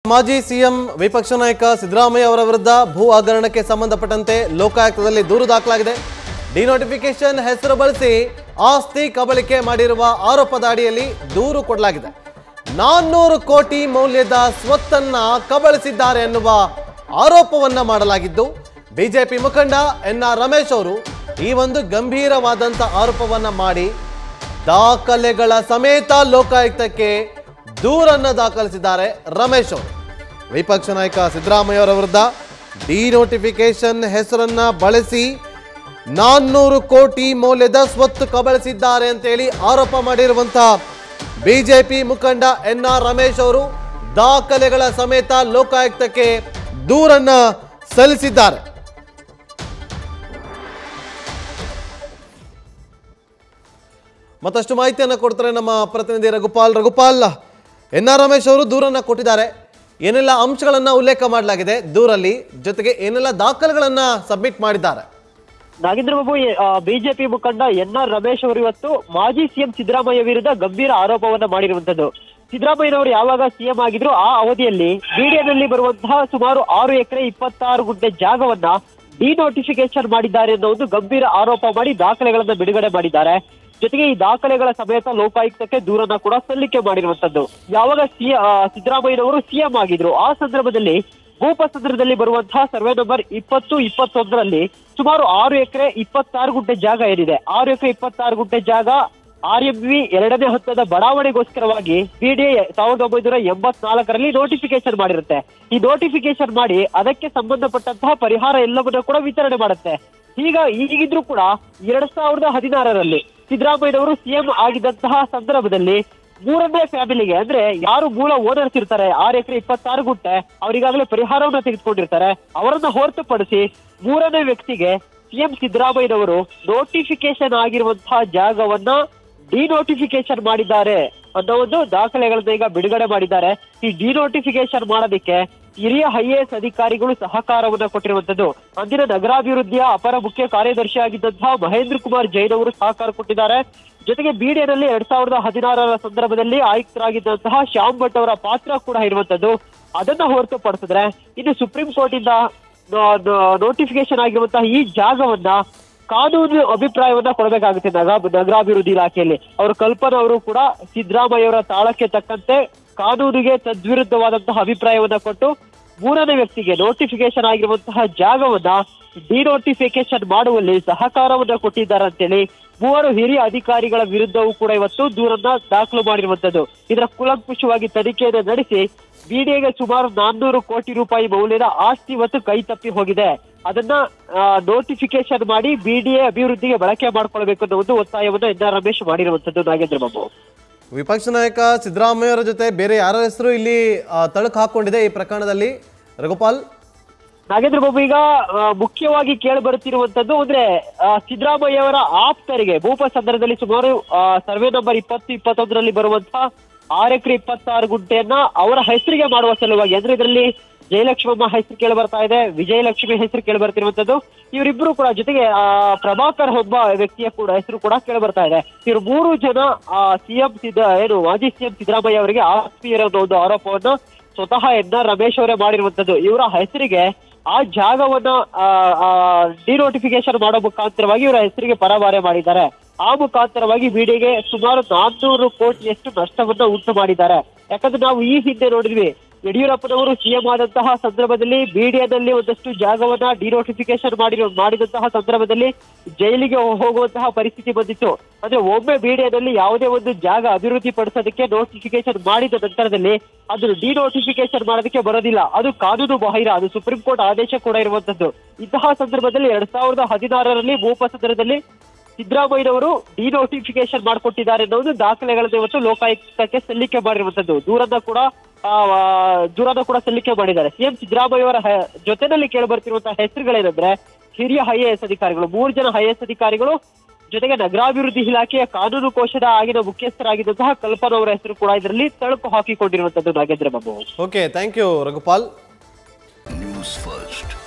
ಮಾಜಿ ಸಿಎಂ ವಿಪಕ್ಷ ನಾಯಕ ಸಿದ್ದರಾಮಯ್ಯ ಅವರ ವಿರುದ್ಧ ಭೂ ಹಗರಣಕ್ಕೆ ಸಂಬಂಧಪಟ್ಟಂತೆ ಲೋಕಾಯುಕ್ತದಲ್ಲಿ ದೂರು ದಾಖಲಾಗಿದೆ ಡಿನೋಟಿಫಿಕೇಶನ್ ಹೆಸರು ಬಳಸಿ ಆಸ್ತಿ ಕಬಳಿಕೆ ಮಾಡಿರುವ ಆರೋಪದ ಅಡಿಯಲ್ಲಿ ದೂರು ಕೊಡಲಾಗಿದೆ ನಾನ್ನೂರು ಕೋಟಿ ಮೌಲ್ಯದ ಸ್ವತ್ತನ್ನ ಕಬಳಿಸಿದ್ದಾರೆ ಎನ್ನುವ ಆರೋಪವನ್ನ ಮಾಡಲಾಗಿದ್ದು ಬಿಜೆಪಿ ಮುಖಂಡ ಎನ್ ಆರ್ ರಮೇಶ್ ಅವರು ಈ ಒಂದು ಗಂಭೀರವಾದಂಥ ಆರೋಪವನ್ನ ಮಾಡಿ ದಾಖಲೆಗಳ ಸಮೇತ ಲೋಕಾಯುಕ್ತಕ್ಕೆ ದೂರನ್ನ ದಾಖಲಿಸಿದ್ದಾರೆ ರಮೇಶ್ ಅವರು ವಿಪಕ್ಷ ನಾಯಕ ಸಿದ್ದರಾಮಯ್ಯ ಅವರ ವಿರುದ್ಧ ಡಿನೋಟಿಫಿಕೇಶನ್ ಹೆಸರನ್ನ ಬಳಸಿ ನಾನ್ನೂರು ಕೋಟಿ ಮೌಲ್ಯದ ಸ್ವತ್ತು ಕಬಳಿಸಿದ್ದಾರೆ ಅಂತೇಳಿ ಆರೋಪ ಮಾಡಿರುವಂತಹ ಬಿಜೆಪಿ ಮುಖಂಡ ಎನ್ ಆರ್ ರಮೇಶ್ ಅವರು ದಾಖಲೆಗಳ ಸಮೇತ ಲೋಕಾಯುಕ್ತಕ್ಕೆ ದೂರನ್ನ ಸಲ್ಲಿಸಿದ್ದಾರೆ ಮತ್ತಷ್ಟು ಮಾಹಿತಿಯನ್ನು ಕೊಡ್ತಾರೆ ನಮ್ಮ ಪ್ರತಿನಿಧಿ ರಘುಪಾಲ್ ರಘುಪಾಲ್ ಎನ್ ಆರ್ ರಮೇಶ್ ಅವರು ದೂರನ್ನ ಕೊಟ್ಟಿದ್ದಾರೆ ಏನೆಲ್ಲ ಅಂಶಗಳನ್ನ ಉಲ್ಲೇಖ ಮಾಡಲಾಗಿದೆ ದೂರಲ್ಲಿ ಜೊತೆಗೆ ಏನೆಲ್ಲ ದಾಖಲೆಗಳನ್ನ ಸಬ್ಮಿಟ್ ಮಾಡಿದ್ದಾರೆ ನಾಗೇಂದ್ರ ಬಾಬು ಬಿಜೆಪಿ ಮುಖಂಡ ಎನ್ ಆರ್ ರಮೇಶ್ ಅವರು ಇವತ್ತು ಮಾಜಿ ಸಿಎಂ ಸಿದ್ದರಾಮಯ್ಯ ವಿರುದ್ಧ ಗಂಭೀರ ಆರೋಪವನ್ನ ಮಾಡಿರುವಂತದ್ದು ಸಿದ್ದರಾಮಯ್ಯನವರು ಯಾವಾಗ ಸಿಎಂ ಆಗಿದ್ರು ಆ ಅವಧಿಯಲ್ಲಿ ಮೀಡಿಯಾದಲ್ಲಿ ಬರುವಂತಹ ಸುಮಾರು ಆರು ಎಕರೆ ಇಪ್ಪತ್ತಾರು ಗುಂಟೆ ಜಾಗವನ್ನ ಡಿನೋಟಿಫಿಕೇಶನ್ ಮಾಡಿದ್ದಾರೆ ಅನ್ನೋ ಒಂದು ಗಂಭೀರ ಆರೋಪ ಮಾಡಿ ದಾಖಲೆಗಳನ್ನ ಬಿಡುಗಡೆ ಮಾಡಿದ್ದಾರೆ ಜೊತೆಗೆ ಈ ದಾಖಲೆಗಳ ಸಮೇತ ಲೋಕಾಯುಕ್ತಕ್ಕೆ ದೂರನ್ನ ಕೂಡ ಸಲ್ಲಿಕೆ ಮಾಡಿರುವಂತದ್ದು ಯಾವಾಗ ಸಿ ಸಿದ್ದರಾಮಯ್ಯನವರು ಸಿಎಂ ಆಗಿದ್ರು ಆ ಸಂದರ್ಭದಲ್ಲಿ ಭೂಪಸಂದ್ರದಲ್ಲಿ ಬರುವಂತಹ ಸರ್ವೆ ನಂಬರ್ ಇಪ್ಪತ್ತು ಇಪ್ಪತ್ತೊಂದರಲ್ಲಿ ಸುಮಾರು ಆರು ಎಕರೆ ಇಪ್ಪತ್ತಾರು ಗುಂಟೆ ಜಾಗ ಏನಿದೆ ಆರು ಎಕರೆ ಇಪ್ಪತ್ತಾರು ಗುಂಟೆ ಜಾಗ ಆರ್ ಎಂ ವಿ ಎರಡನೇ ಹಂತದ ಬಡಾವಣೆಗೋಸ್ಕರವಾಗಿ ಬಿಡಿಎ ಸಾವಿರದ ಒಂಬೈನೂರ ಎಂಬತ್ನಾಲ್ಕರಲ್ಲಿ ನೋಟಿಫಿಕೇಶನ್ ಮಾಡಿರುತ್ತೆ ಈ ನೋಟಿಫಿಕೇಶನ್ ಮಾಡಿ ಅದಕ್ಕೆ ಸಂಬಂಧಪಟ್ಟಂತಹ ಪರಿಹಾರ ಎಲ್ಲವನ್ನ ಕೂಡ ವಿತರಣೆ ಮಾಡುತ್ತೆ ಈಗ ಈಗಿದ್ರು ಕೂಡ ಎರಡ್ ಸಾವಿರದ ಹದಿನಾರರಲ್ಲಿ ಸಿದ್ದರಾಮಯ್ಯನವರು ಸಿಎಂ ಆಗಿದ್ದಂತಹ ಸಂದರ್ಭದಲ್ಲಿ ಮೂರನೇ ಫ್ಯಾಮಿಲಿಗೆ ಅಂದ್ರೆ ಯಾರು ಮೂಲ ಓನರ್ಸ್ ಇರ್ತಾರೆ ಆರು ಎಕರೆ ಇಪ್ಪತ್ತಾರು ಗುಂಟೆ ಅವರಿಗಾಗಲೇ ಪರಿಹಾರವನ್ನ ತೆಗೆದುಕೊಂಡಿರ್ತಾರೆ ಅವರನ್ನ ಹೊರತುಪಡಿಸಿ ಮೂರನೇ ವ್ಯಕ್ತಿಗೆ ಸಿಎಂ ಸಿದ್ದರಾಮಯ್ಯನವರು ನೋಟಿಫಿಕೇಶನ್ ಆಗಿರುವಂತಹ ಜಾಗವನ್ನ ಡಿನೋಟಿಫಿಕೇಶನ್ ಮಾಡಿದ್ದಾರೆ ಅನ್ನೋ ಒಂದು ದಾಖಲೆಗಳನ್ನ ಈಗ ಬಿಡುಗಡೆ ಮಾಡಿದ್ದಾರೆ ಈ ಡಿನೋಟಿಫಿಕೇಶನ್ ಮಾಡೋದಕ್ಕೆ ಹಿರಿಯ ಐಎಎಸ್ ಅಧಿಕಾರಿಗಳು ಸಹಕಾರವನ್ನ ಕೊಟ್ಟಿರುವಂತದ್ದು ಅಂದಿನ ನಗರಾಭಿವೃದ್ಧಿಯ ಅಪರ ಮುಖ್ಯ ಕಾರ್ಯದರ್ಶಿ ಆಗಿದ್ದಂತಹ ಮಹೇಂದ್ರ ಕುಮಾರ್ ಜೈನ್ ಅವರು ಸಹಕಾರ ಕೊಟ್ಟಿದ್ದಾರೆ ಜೊತೆಗೆ ಬಿಡಿಎನಲ್ಲಿ ಎರಡ್ ಸಾವಿರದ ಹದಿನಾರರ ಸಂದರ್ಭದಲ್ಲಿ ಆಯುಕ್ತರಾಗಿದ್ದಂತಹ ಶ್ಯಾಮ್ ಭಟ್ ಅವರ ಪಾತ್ರ ಕೂಡ ಇರುವಂತದ್ದು ಅದನ್ನ ಹೊರತುಪಡಿಸಿದ್ರೆ ಇನ್ನು ಸುಪ್ರೀಂ ಕೋರ್ಟ್ ಇಂದ ನೋಟಿಫಿಕೇಶನ್ ಆಗಿರುವಂತಹ ಈ ಜಾಗವನ್ನ ಕಾನೂನು ಅಭಿಪ್ರಾಯವನ್ನ ಕೊಡಬೇಕಾಗುತ್ತೆ ನಗ ನಗರಾಭಿವೃದ್ಧಿ ಇಲಾಖೆಯಲ್ಲಿ ಅವರು ಕಲ್ಪನಾ ಅವರು ಕೂಡ ಸಿದ್ದರಾಮಯ್ಯ ಅವರ ತಾಳಕ್ಕೆ ತಕ್ಕಂತೆ ಕಾನೂನಿಗೆ ತದ್ವಿರುದ್ಧವಾದಂತಹ ಅಭಿಪ್ರಾಯವನ್ನ ಕೊಟ್ಟು ಮೂರನೇ ವ್ಯಕ್ತಿಗೆ ನೋಟಿಫಿಕೇಶನ್ ಆಗಿರುವಂತಹ ಜಾಗವನ್ನ ಡಿನೋಟಿಫಿಕೇಶನ್ ಮಾಡುವಲ್ಲಿ ಸಹಕಾರವನ್ನ ಕೊಟ್ಟಿದ್ದಾರೆ ಅಂತೇಳಿ ಮೂವರು ಹಿರಿಯ ಅಧಿಕಾರಿಗಳ ವಿರುದ್ಧವೂ ಕೂಡ ಇವತ್ತು ದೂರನ್ನ ದಾಖಲು ಮಾಡಿರುವಂತದ್ದು ಇದರ ಕುಲಂಕುಷವಾಗಿ ತನಿಖೆಯನ್ನು ನಡೆಸಿ ಬಿಡಿಎಗೆ ಸುಮಾರು ನಾನ್ನೂರು ಕೋಟಿ ರೂಪಾಯಿ ಮೌಲ್ಯದ ಆಸ್ತಿ ಇವತ್ತು ಕೈ ತಪ್ಪಿ ಹೋಗಿದೆ ಅದನ್ನ ನೋಟಿಫಿಕೇಶನ್ ಮಾಡಿ ಬಿಡಿಎ ಅಭಿವೃದ್ಧಿಗೆ ಬಳಕೆ ಮಾಡ್ಕೊಳ್ಬೇಕು ಅನ್ನೋ ಒಂದು ಒತ್ತಾಯವನ್ನ ಎನ್ ಆರ್ ರಮೇಶ್ ಮಾಡಿರುವಂತದ್ದು ನಾಗೇಂದ್ರ ಬಾಬು ವಿಪಕ್ಷ ನಾಯಕ ಸಿದ್ದರಾಮಯ್ಯ ಅವರ ಜೊತೆ ಬೇರೆ ಯಾರ ಹೆಸರು ಇಲ್ಲಿ ಆ, ತಳುಕು ಹಾಕೊಂಡಿದೆ ಈ ಪ್ರಕರಣದಲ್ಲಿ ರಘುಪಾಲ್ ನಾಗೇಂದ್ರ ಬಾಬು ಈಗ ಆ, ಮುಖ್ಯವಾಗಿ ಕೇಳಿ ಬರುತ್ತಿರುವಂತದ್ದು ಅಂದ್ರೆ ಆ, ಸಿದ್ದರಾಮಯ್ಯ ಅವರ ಆಪ್ತರಿಗೆ ಭೂಪಸಂದ್ರದಲ್ಲಿ ಸುಮಾರು ಆ, ಸರ್ವೆ ನಂಬರ್ ಇಪ್ಪತ್ತು ಇಪ್ಪತ್ತೊಂದರಲ್ಲಿ ಬರುವಂತಹ ಆರು ಎಕರೆ ಇಪ್ಪತ್ತಾರು ಗುಂಟೆಯನ್ನ ಅವರ ಹೆಸರಿಗೆ ಮಾಡುವ ಸಲುವಾಗಿ ಅಂದ್ರೆ ಇದರಲ್ಲಿ ಜಯಲಕ್ಷ್ಮಮ್ಮ ಹೆಸರು ಕೇಳಿ ಬರ್ತಾ ಇದೆ ವಿಜಯಲಕ್ಷ್ಮಿ ಹೆಸರು ಕೇಳಿ ಬರ್ತಿರುವಂತದ್ದು ಇವರಿಬ್ರು ಕೂಡ ಜೊತೆಗೆ ಆ ಪ್ರಭಾಕರ್ ಒಬ್ಬ ವ್ಯಕ್ತಿಯ ಕೂಡ ಹೆಸರು ಕೂಡ ಕೇಳಿ ಬರ್ತಾ ಇದೆ ಇವರು ಮೂರು ಜನ ಸಿಎಂ ಸಿದ್ದ ಏನು ಮಾಜಿ ಸಿಎಂ ಸಿದ್ದರಾಮಯ್ಯ ಅವರಿಗೆ ಆಸ್ತಿಯರ ಒಂದು ಆರೋಪವನ್ನ ಸ್ವತಃ ಎನ್ ಆರ್ ರಮೇಶ್ ಅವರೇ ಮಾಡಿರುವಂತದ್ದು ಇವರ ಹೆಸರಿಗೆ ಆ ಜಾಗವನ್ನ ಡಿನೋಟಿಫಿಕೇಶನ್ ಮಾಡೋ ಮುಖಾಂತರವಾಗಿ ಇವರ ಹೆಸರಿಗೆ ಪರಭಾರೆ ಮಾಡಿದ್ದಾರೆ ಆ ಮುಖಾಂತರವಾಗಿ ಬಿಡಿಗೆ ಸುಮಾರು ನಾನ್ನೂರು ಕೋಟಿಯಷ್ಟು ನಷ್ಟವನ್ನ ಉಂಟು ಮಾಡಿದ್ದಾರೆ ಯಾಕಂದ್ರೆ ನಾವು ಈ ಹಿಂದೆ ನೋಡಿದ್ವಿ ಯಡಿಯೂರಪ್ಪನವರು ಸಿಎಂ ಆದಂತಹ ಸಂದರ್ಭದಲ್ಲಿ ಬಿಡಿಎದಲ್ಲಿ ಒಂದಷ್ಟು ಜಾಗವನ್ನ ಡಿನೋಟಿಫಿಕೇಶನ್ ಮಾಡಿರೋ ಮಾಡಿದಂತಹ ಸಂದರ್ಭದಲ್ಲಿ ಜೈಲಿಗೆ ಹೋಗುವಂತಹ ಪರಿಸ್ಥಿತಿ ಬಂದಿತ್ತು ಅಂದ್ರೆ ಒಮ್ಮೆ ಬಿಡಿಎದಲ್ಲಿ ಯಾವುದೇ ಒಂದು ಜಾಗ ಅಭಿವೃದ್ಧಿ ಪಡಿಸೋದಕ್ಕೆ ನೋಟಿಫಿಕೇಶನ್ ಮಾಡಿದ ನಂತರದಲ್ಲಿ ಅದು ಡಿನೋಟಿಫಿಕೇಶನ್ ಮಾಡೋದಕ್ಕೆ ಬರೋದಿಲ್ಲ ಅದು ಕಾನೂನು ಬಾಹಿರ ಅದು ಸುಪ್ರೀಂ ಕೋರ್ಟ್ ಆದೇಶ ಕೂಡ ಇರುವಂತದ್ದು ಇಂತಹ ಸಂದರ್ಭದಲ್ಲಿ ಎರಡ್ ಸಾವಿರದ ಹದಿನಾರರಲ್ಲಿ ಭೂಪಸಂದ್ರದಲ್ಲಿ ಸಿದ್ದರಾಮಯ್ಯನವರು ಡಿನೋಟಿಫಿಕೇಶನ್ ಮಾಡಿಕೊಟ್ಟಿದ್ದಾರೆ ಅನ್ನೋದು ದಾಖಲೆಗಳನ್ನು ಇವತ್ತು ಲೋಕಾಯುಕ್ತಕ್ಕೆ ಸಲ್ಲಿಕೆ ಮಾಡಿರುವಂತದ್ದು ದೂರನ್ನ ಕೂಡ ಆ, ಆ, ದೂರನ್ನ ಕೂಡ ಸಲ್ಲಿಕೆ ಮಾಡಿದ್ದಾರೆ ಸಿಎಂ ಸಿದ್ದರಾಮಯ್ಯ ಅವರ ಹೆ- ಜೊತೆನಲ್ಲಿ ಕೇಳಿ ಬರ್ತಿರುವಂತಹ ಹೆಸರುಗಳೇನಂದ್ರೆ ಹಿರಿಯ ಐಎಎಸ್ ಅಧಿಕಾರಿಗಳು ಮೂರು ಜನ ಐಎಎಸ್ ಅಧಿಕಾರಿಗಳು ಜೊತೆಗೆ ನಗರಾಭಿವೃದ್ಧಿ ಇಲಾಖೆಯ ಕಾನೂನು ಕೋಶದ ಆಗಿನ ಮುಖ್ಯಸ್ಥರಾಗಿದ್ದಂತಹ ಕಲ್ಪನಾ ಅವರ ಹೆಸರು ಕೂಡ ಇದರಲ್ಲಿ ತಳುಕು ಹಾಕಿಕೊಂಡಿರುವಂತದ್ದು Nagendra Babu okay thank you Raghupal News first